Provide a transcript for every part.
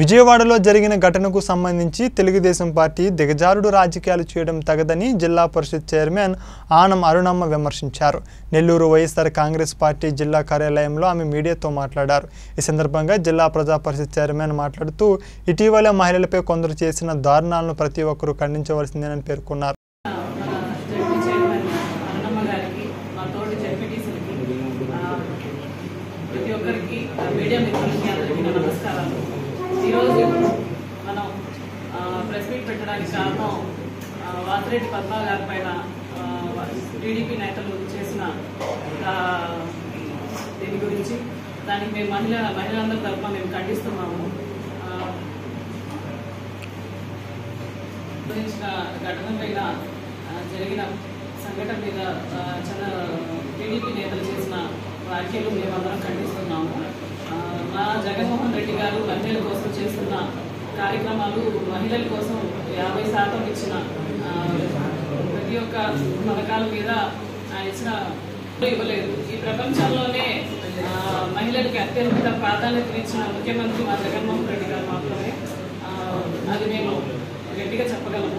విజయవాడలో జరిగిన ఘటనకు సంబంధించి తెలుగుదేశం పార్టీ దిగజారుడు రాజకీయాలు చేయడం తగదని జిల్లా పరిషత్ చైర్మన్ ఆనం అరుణమ్మ విమర్శించారు నెల్లూరు వైఎస్ఆర్ కాంగ్రెస్ పార్టీ జిల్లా కార్యాలయంలో ఆమె మీడియాతో మాట్లాడారు ఈ సందర్భంగా జిల్లా ప్రజా పరిషత్ చైర్మన్ మాట్లాడుతూ ఇటీవల మహిళలపై కొందరు చేసిన దారుణాలను ప్రతి ఒక్కరూ ఖండించవలసిందేనని పేర్కొన్నారు మన జడ్పీ చైర్మన్ అన్నమ్మ గారికి మా తోటి జడ్పీటీసీలకి ప్రతి ఒక్కరికి ఆ, మీడియా మిత్రులకి అందరికీ నా నమస్కారాలు ఈరోజు మనం ఆ, ప్రెస్ మీట్ పెట్టడానికి కారణం ఆ, వాసిరెడ్డి పద్మా గారి పైన ఆ, టీడీపీ నేతలు చేసిన ఆ, దీని గురించి దానికి మేము మహిళ మహిళలందరి తరఫున మేము ఖండిస్తున్నాము ఆ, గురించిన ఘటన పైన ఆ, జరిగిన సంఘటన మీద ఆ, చాలా టీడీపీ నేతలు చేసిన వ్యాఖ్యలు మేమందరం ఖండిస్తున్నాము ఆ, మా జగన్మోహన్ రెడ్డి గారు మహిళల కోసం చేస్తున్న కార్యక్రమాలు మహిళల కోసం యాభై శాతం ఇచ్చిన ఆ, ప్రతి ఒక్క పథకాల మీద ఆయన ఇచ్చిన ఇవ్వలేదు ఈ ప్రపంచంలోనే ఆ, మహిళలకి అత్యంత ప్రాధాన్యత ఇచ్చిన ముఖ్యమంత్రి మా జగన్మోహన్ రెడ్డి గారు మాత్రమే ఆ, అది మేము గట్టిగా చెప్పగలము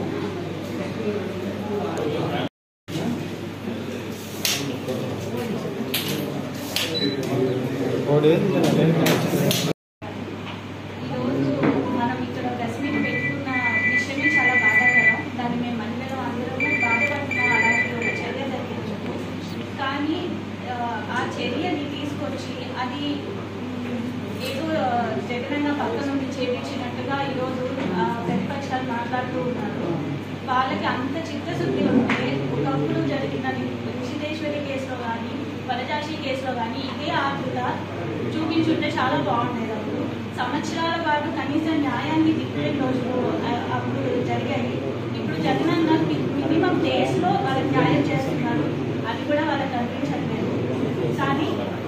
ఈరోజు మనం ఇక్కడ ప్రెస్ మీట్ పెట్టుకున్న విషయమే చాలా బాధాకరం దాన్ని మేము మహిళలు అందరూ బాధపడుతున్న అలాంటి ఒక చర్య జరిగించదు కానీ ఆ, ఆ చర్యని తీసుకొచ్చి అది మ్, ఏదో ఆ, జగనన్న పక్క నుండి చేపించినట్టుగా ఈరోజు ఆ, ప్రతిపక్షాలు మాట్లాడుతూ ఉన్నారు వాళ్ళకి అంత చిత్తశుద్ధి ఉంటే ఒకప్పుడు జరిగిన నిషితేశ్వరి కేసులో కానీ వనజాక్షి కేసులో కానీ ఇదే ఆటల చూపించుంటే చాలా బాగుండేది అప్పుడు సంవత్సరాల పాటు కనీసం న్యాయాన్ని దిక్కులే రోజులు ఆ, అప్పుడు జరిగాయి ఇప్పుడు జగనన్న మినిమం డేస్లో వాళ్ళకి న్యాయం చేస్తున్నారు అది కూడా వాళ్ళకి అనిపించట్లేదు కానీ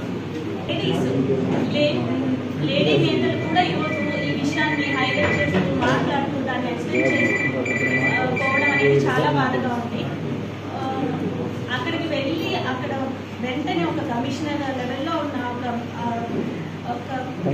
లేడీస్ లే- లేడీ నేతలు కూడా ఈరోజు ఈ విషయాన్ని హైలైట్ చేస్తూ మాట్లాడుతూ దాన్ని ఎక్స్ప్లెయిన్ చేస్తూ ఆ, పోవడం అనేది చాలా బాధగా ఉంది ఆ, అక్కడికి వెళ్ళి అక్కడ వెంటనే ఒక కమిషనర్ లెవెల్లో ఉన్న ఒక ఆ, ఒక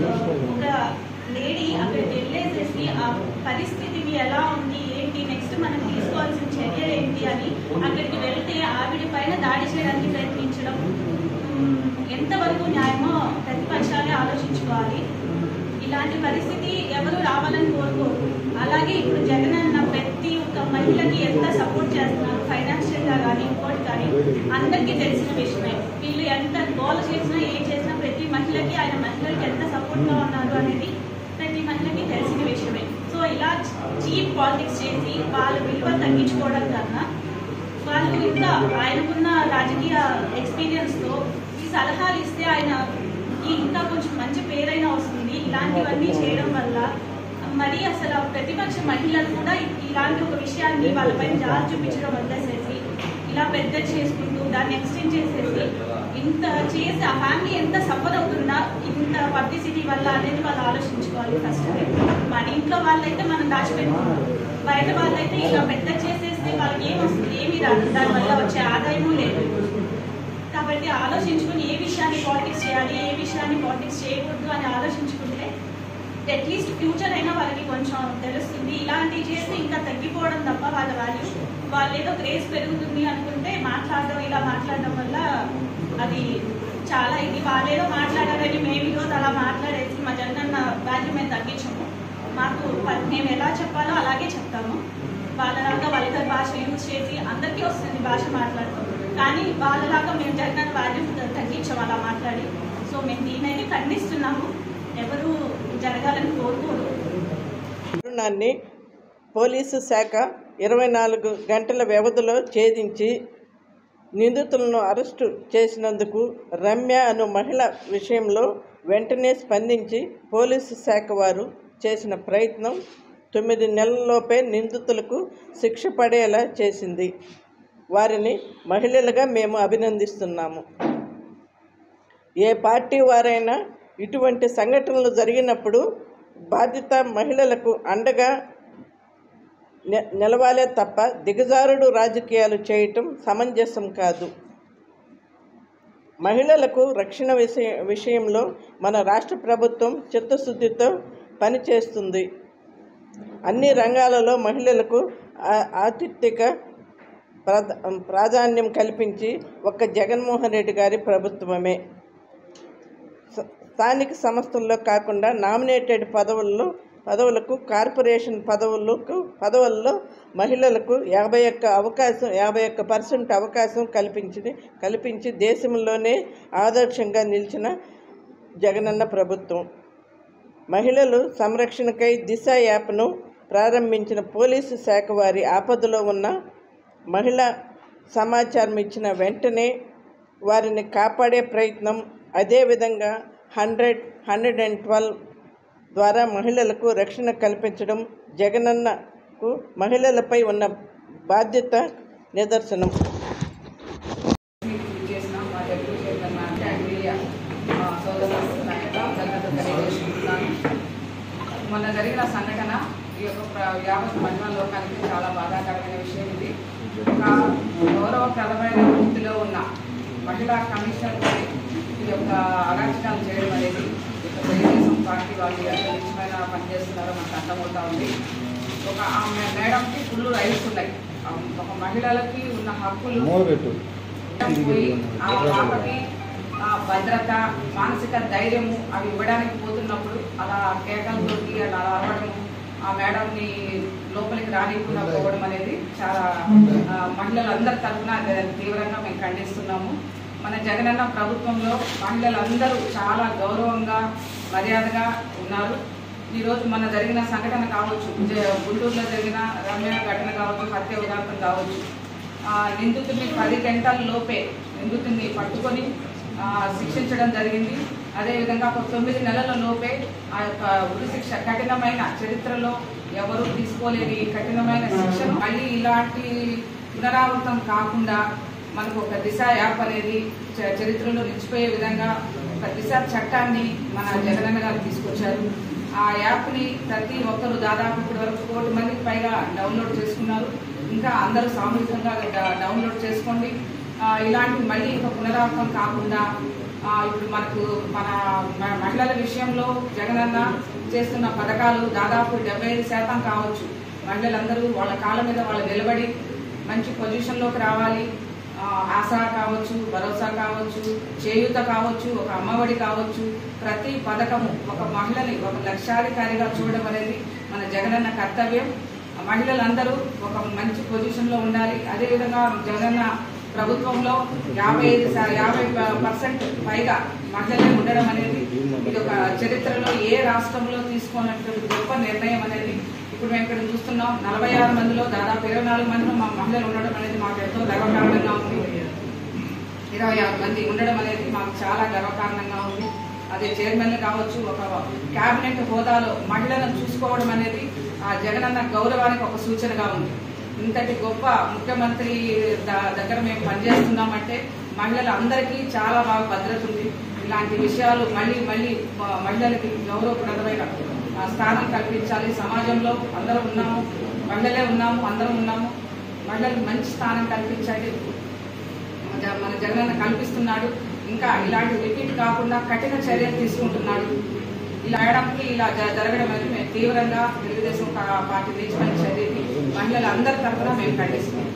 ఒక లేడీ అక్కడికి వెళ్ళేసేసి ఆ పరిస్థితిని ఎలా ఉంది ఏంటి నెక్స్ట్ మనం తీసుకోవాల్సిన చర్యలు ఏంటి అని అక్కడికి వెళ్తే ఆవిడ పైన దాడి చేయడానికి ప్రయత్నించడం మ్, ఎంతవరకు న్యాయమో ప్రతిపక్షాలే ఆలోచించుకోవాలి ఇలాంటి పరిస్థితి ఎవరు రావాలని కోరుకోరు అలాగే ఇప్పుడు జగన్ అన్న ప్రతి ఒక్క మహిళకి ఎంత సపోర్ట్ చేస్తున్నారు ఫైనాన్షియల్ గా కానీ ఇంకోటి కానీ అందరికీ తెలిసిన విషయమే వీళ్ళు ఎంత గోల్ చేసినా ఏం చేసినా ప్రతి మహిళకి ఆయన మహిళలకి ఎంత సపోర్ట్ గా ఉన్నారు అనేది ప్రతి మహిళకి తెలిసిన విషయమే సో ఇలా చీప్ పాలిటిక్స్ చేసి వాళ్ళ విలువ తగ్గించుకోవడం కన్నా వాళ్ళు ఇంకా ఆయనకున్న రాజకీయ ఎక్స్పీరియన్స్ తో ఈ సలహాలు ఇస్తే ఆయన ఈ ఇంకా కొంచెం మంచి పేరైనా వస్తుంది ఇలాంటివన్నీ చేయడం వల్ల మరి అసలు ఆ ప్రతిపక్ష మహిళలు కూడా ఇలాంటి ఒక విషయాన్ని వాళ్ళపైన జాలి చూపించడం వదిలేసేసి ఇలా పెద్ద చేసుకుంటూ దాన్ని ఎక్స్టెండ్ చేసేసి ఇంత చేసి ఆ ఫ్యామిలీ ఎంత సఫర్ అవుతుందా ఇంత పబ్లిసిటీ వల్ల అనేది వాళ్ళు ఆలోచించుకోవాలి ఫస్ట్ మన ఇంట్లో వాళ్ళైతే మనం దాచిపెట్టుకున్నాం బయట వాళ్ళైతే ఇలా పెద్ద చేసేస్తే వాళ్ళకి ఏం వస్తుంది ఏమీ రాదు దానివల్ల వచ్చే ఆదాయము లేదు కాబట్టి ఆలోచించుకుని ఏ విషయాన్ని పాలిటిక్స్ చేయాలి ఏ విషయాన్ని పాలిటిక్స్ చేయకూడదు అని ఆలోచించుకుంటే అట్లీస్ట్ ఫ్యూచర్ అయినా వాళ్ళకి కొంచెం తెలుస్తుంది ఇలాంటివి చేస్తే ఇంకా తగ్గిపోవడం తప్ప వాళ్ళ వాల్యూ వాళ్ళు ఏదో క్రేజ్ పెరుగుతుంది అనుకుంటే మాట్లాడడం ఇలా మాట్లాడడం వల్ల అది చాలా ఇది వాళ్ళేదో మాట్లాడారని మేము ఈరోజు అలా మాట్లాడేసి మా జగనన్న వాల్యూ మేము తగ్గించము మాకు ప- మేము ఎలా చెప్పాలో అలాగే చెప్తాము వాళ్ళలాగా వల్గర్ భాష యూజ్ చేసి అందరికీ వస్తుంది భాష మాట్లాడతాం కానీ వాళ్ళలాగా మేము జగనన్న వాల్యూ తగ్గించాం అలా మాట్లాడి సో మేము దీనైతే ఖండిస్తున్నాము ఎవరు జరగాలని కోరుకోరు దారుణాన్ని పోలీసు శాఖ ఇరవై నాలుగు గంటల వ్యవధిలో ఛేదించి నిందితులను అరెస్టు చేసినందుకు రమ్య అను మహిళ విషయంలో వెంటనే స్పందించి పోలీసు శాఖ వారు చేసిన ప్రయత్నం తొమ్మిది నెలల్లోపే నిందితులకు శిక్ష పడేలా చేసింది వారిని మహిళలుగా మేము అభినందిస్తున్నాము ఏ పార్టీ వారైనా ఇటువంటి సంఘటనలు జరిగినప్పుడు బాధిత మహిళలకు అండగా నె- నిలవాలే తప్ప దిగజారుడు రాజకీయాలు చేయటం సమంజసం కాదు మహిళలకు రక్షణ విషయ విషయంలో మన రాష్ట్ర ప్రభుత్వం చిత్తశుద్ధితో పనిచేస్తుంది అన్ని రంగాలలో మహిళలకు ఆ- ఆతిథ్యక ప్రాధ ప్రాధాన్యం కల్పించి ఒక్క జగన్మోహన్ రెడ్డి గారి ప్రభుత్వమే స- స్థానిక సంస్థల్లో కాకుండా నామినేటెడ్ పదవుల్లో పదవులకు కార్పొరేషన్ పదవులకు పదవుల్లో మహిళలకు యాభై ఒక్క అవకాశం యాభై ఒక్క పర్సెంట్ అవకాశం కల్పించి కల్పించి దేశంలోనే ఆదర్శంగా నిలిచిన జగనన్న ప్రభుత్వం మహిళలు సంరక్షణకై దిశ యాప్ను ప్రారంభించిన పోలీసు శాఖ వారి ఆపదలో ఉన్న మహిళ సమాచారం ఇచ్చిన వెంటనే వారిని కాపాడే ప్రయత్నం అదేవిధంగా హండ్రెడ్ హండ్రెడ్ అండ్ ట్వెల్వ్ ద్వారా మహిళలకు రక్షణ కల్పించడం జగనన్నకు మహిళలపై ఉన్న బాధ్యత నిదర్శనం మీకు చేసిన మా డెప్యూటీ చైర్మన్ అంటే అగ్రియ సోదర నాయక ధన్యవాదాలు తెలియజేసుకుంటున్నాను మొన్న జరిగిన సంఘటన ఈ యొక్క ప్ర- యావత్ మహిళా లోకానికి చాలా బాధాకరమైన విషయం ఇది ఒక గౌరవప్రదమైన వృత్తిలో ఉన్న మహిళా కమిషనర్ పై ఈ యొక్క అరాచకాలు చేయడం అనేది ఈ యొక్క తెలుగుదేశం పార్టీ వాళ్ళు ఎంత నిజమైన పనిచేస్తున్నారో మనకు అర్థమవుతా ఉంది ఒక ఆమె మేడంకి ఫుల్ రైట్స్ ఉన్నాయి ఆ ఒక మహిళలకి ఉన్న హక్కులు పోయి ఆ పాపకి ఆ భద్రత మానసిక ధైర్యము అవి ఇవ్వడానికి పోతున్నప్పుడు అలా కేకలతోటి అలా అరవడము ఆ మేడంని లోపలికి రానికుండా పోవడం అనేది చాలా ఆ, మహిళలందరి తరఫున దాన్ని తీవ్రంగా మేము ఖండిస్తున్నాము మన జగనన్న ప్రభుత్వంలో మహిళలందరూ చాలా గౌరవంగా మర్యాదగా ఉన్నారు ఈరోజు మన జరిగిన సంఘటన కావచ్చు జ- గుంటూరులో జరిగిన రమ్య ఘటన కావచ్చు హత్య ఉదాహరణ కావచ్చు ఆ, నిందితుడిని పది గంటల లోపే నిందితుడిని పట్టుకొని ఆ, శిక్షించడం జరిగింది అదేవిధంగా ఒక తొమ్మిది నెలల లోపే ఆ యొక్క ఉరి శిక్ష కఠినమైన చరిత్రలో ఎవరు తీసుకోలేని కఠినమైన శిక్షను మళ్ళీ ఇలాంటి పునరావృతం కాకుండా మనకు ఒక దిశ యాప్ అనేది చ- చరిత్రలో నిలిచిపోయే విధంగా ఒక దిశ చట్టాన్ని మన జగనన్న గారు తీసుకొచ్చారు ఆ యాప్ని ప్రతి ఒక్కరు దాదాపు ఇప్పటి వరకు కోటి మందికి పైగా డౌన్లోడ్ చేసుకున్నారు ఇంకా అందరూ సామూహికంగా డ- డౌన్లోడ్ చేసుకోండి ఆ, ఇలాంటి మళ్ళీ ఇంకా పునరావృతం కాకుండా ఆ, ఇప్పుడు మనకు మన మ- మహిళల విషయంలో జగనన్న చేస్తున్న పథకాలు దాదాపు డెబ్బై ఐదు శాతం కావచ్చు మహిళలందరూ వాళ్ళ కాళ్ళ మీద వాళ్ళు నిలబడి మంచి పొజిషన్లోకి రావాలి ఆ, ఆశ కావచ్చు భరోసా కావచ్చు చేయూత కావచ్చు ఒక అమ్మఒడి కావచ్చు ప్రతి పథకము ఒక మహిళని ఒక లక్షాధికారిగా చూడడం అనేది మన జగనన్న కర్తవ్యం ఆ మహిళలందరూ ఒక మంచి పొజిషన్లో ఉండాలి అదేవిధంగా జగనన్న ప్రభుత్వంలో యాభై ఐదు శా- యాభై ప- పర్సెంట్ పైగా మహిళలే ఉండడం అనేది ఇది ఒక చరిత్రలో ఏ రాష్ట్రంలో తీసుకున్నటువంటి గొప్ప నిర్ణయం అనేది ఇప్పుడు మేము ఇక్కడ చూస్తున్నాం నలభై ఆరు మందిలో దాదాపు ఇరవై నాలుగు మందిలో మా మహిళలు ఉండడం అనేది మాకు ఎంతో గర్వకారణంగా ఉంది ఇరవై ఆరు మంది ఉండడం అనేది మాకు చాలా గర్వకారణంగా ఉంది అదే చైర్మన్లు కావచ్చు ఒక కేబినెట్ హోదాలో మహిళలను చూసుకోవడం అనేది ఆ జగనన్న గౌరవానికి ఒక సూచనగా ఉంది ఇంతటి గొప్ప ముఖ్యమంత్రి ద- దగ్గర మేము పనిచేస్తున్నామంటే మహిళలందరికీ చాలా బాగా భద్రత ఉంది ఇలాంటి విషయాలు మళ్ళీ మళ్ళీ మ- మహిళలకి గౌరవప్రదమైన ఆ, స్థానం కల్పించాలి సమాజంలో అందరం ఉన్నాము మహిళలే ఉన్నాము అందరం ఉన్నాము మహిళలకు మంచి స్థానం కల్పించాలి మన జ- మన జగనన్న కల్పిస్తున్నాడు ఇంకా ఇలాంటి రిపీట్ కాకుండా కఠిన చర్యలు తీసుకుంటున్నాడు ఇలా ఆయడంకి ఇలా జ- జరగడం అనేది మేము తీవ్రంగా తెలుగుదేశం పా- పార్టీ తీర్చుకునే చర్యని మహిళలందరి తరఫున మేము ఖండిస్తున్నాం